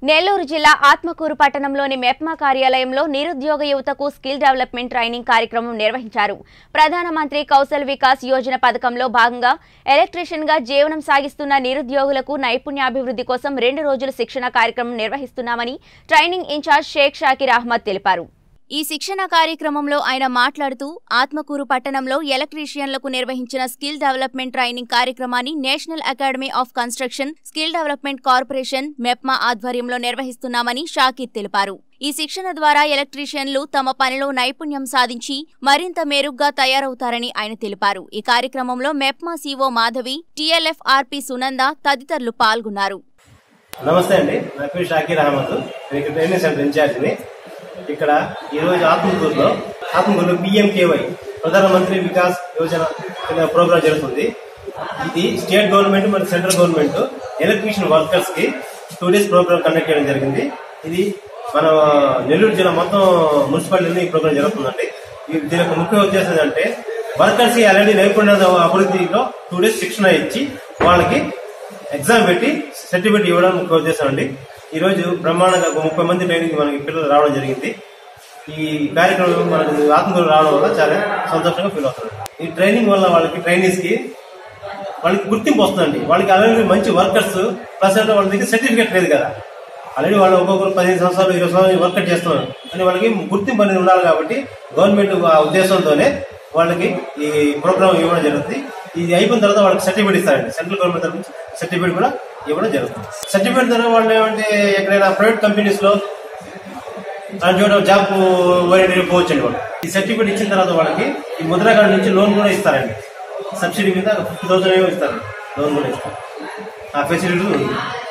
నెల్లూరు జిల్లా ఆత్మకూరు పట్టణంలోని మెప్మా కార్యాలయంలో నిరుద్యోగ యువతకు స్కిల్ డెవలప్మెంట్ ట్రైనింగ్ కార్యక్రమం నిర్వహించారు ప్రధానమంత్రి కౌశల్ వికాస్ యోజన పథకంలో భాగంగా ఎలక్ట్రీషియన్ గా జీవనం సాగిస్తున్న నిరుద్యోగులకు నైపుణ్యాభివృద్ధి కోసం రెండు రోజుల శిక్షణ కార్యక్రమం నిర్వహిస్తున్నామని ట్రైనింగ్ ఇన్ఛార్జ్ షేక్ షాకిర్ అహ్మద్ తెలిపారు ఈ శిక్షణ కార్యక్రమంలో ఆయన మాట్లాడుతూ ఆత్మకూరు పట్టణంలో ఎలక్ట్రీషియన్లకు నిర్వహించిన స్కిల్ డెవలప్మెంట్ ట్రైనింగ్ కార్యక్రమాన్ని national academy of construction skill development corporation MEPMA ఆధ్వర్యంలో నిర్వహిస్తున్నామని షాకిర్ తెలిపారు ఈ శిక్షణ ద్వారా ఎలక్ట్రీషియన్లు తమ పనిలో నైపుణ్యం సాధించి మరింత మెరుగ్గా తయారవుతారని ఆయన తెలిపారు ఈ కార్యక్రమంలో MEPMA CO Madhavi TLF RP Sunanda తదితరులు పాల్గొన్నారు నమస్తే అండి నా పేరు షాకీర్ అహ్మద్ నేను ఇక్కడ ట్రైనింగ్ సెంటర్ ఇన్ఛార్జిని ఇక్కడ ఈరోజు ఆత్మకూరులో ఆత్మకూరులో పిఎంకేవై ప్రధానమంత్రి వికాస్ యోజన కింద ప్రోగ్రాం జరుగుతుంది ఇది స్టేట్ గవర్నమెంట్ మరియు సెంట్రల్ గవర్నమెంట్ ఎలక్ట్రీషియన్ వర్కర్స్ కి టూ డేస్ ప్రోగ్రామ్ కండక్ట్ చేయడం జరిగింది ఇది మన నెల్లూరు జిల్లా మొత్తం మున్సిపాలిటీలో ఈ ప్రోగ్రాం జరుగుతుందండి ఈ దీని యొక్క ముఖ్య ఉద్దేశం ఏంటంటే వర్కర్స్ కి ఆల్రెడీ నైపుణ్యత అభివృద్ధిలో టూ డేస్ శిక్షణ ఇచ్చి వాళ్ళకి ఎగ్జామ్ పెట్టి సర్టిఫికేట్ ఇవ్వడం ముఖ్య ఉద్దేశం అండి ఈ రోజు బ్రహ్మాండంగా ఒక ముప్పై మంది ట్రైనింగ్ మనకి పిల్లలు రావడం జరిగింది ఈ కార్యక్రమం మనకు ఆత్మకూరు రావడం వల్ల చాలా సంతోషంగా ఫీల్ అవుతుంది ఈ ట్రైనింగ్ వల్ల వాళ్ళకి ట్రైనీస్ కి వాళ్ళకి గుర్తింపు వస్తుందండి వాళ్ళకి ఆల్రెడీ మంచి వర్కర్స్ ప్లస్ అంటే వాళ్ళ దగ్గర సర్టిఫికేట్ లేదు కదా ఆల్రెడీ వాళ్ళు ఒక్కొక్కరు పదిహేను సంవత్సరాలు ఇరవై సంవత్సరాలు వర్క్ చేస్తున్నారు అని వాళ్ళకి గుర్తింపు అనేది ఉండాలి కాబట్టి గవర్నమెంట్ ఆ ఉద్దేశంతోనే వాళ్ళకి ఈ ప్రోగ్రామ్ ఇవ్వడం జరుగుతుంది ఇది అయిపోయిన తర్వాత వాళ్ళకి సర్టిఫికేట్ ఇస్తారండి సెంట్రల్ గవర్నమెంట్ తరఫు నుంచి సర్టిఫికేట్ కూడా ఇవ్వడం జరుగుతుంది సర్టిఫికేట్ ద్వారా వాళ్ళు ఏమంటే ఎక్కడైనా ప్రైవేట్ కంపెనీస్ లో దాని చోట జాబ్ ఓరియంటెడ్ పోవచ్చండి వాళ్ళు ఈ సర్టిఫికేట్ ఇచ్చిన తర్వాత వాళ్ళకి ఈ ముద్రా కార్డు నుంచి లోన్ కూడా ఇస్తారండి సబ్సిడీ మీద ఫిఫ్టీ థౌసండ్ ఏమో ఇస్తారు లోన్ కూడా ఇస్తారు ఆ ఫెసిలిటీ ఉంది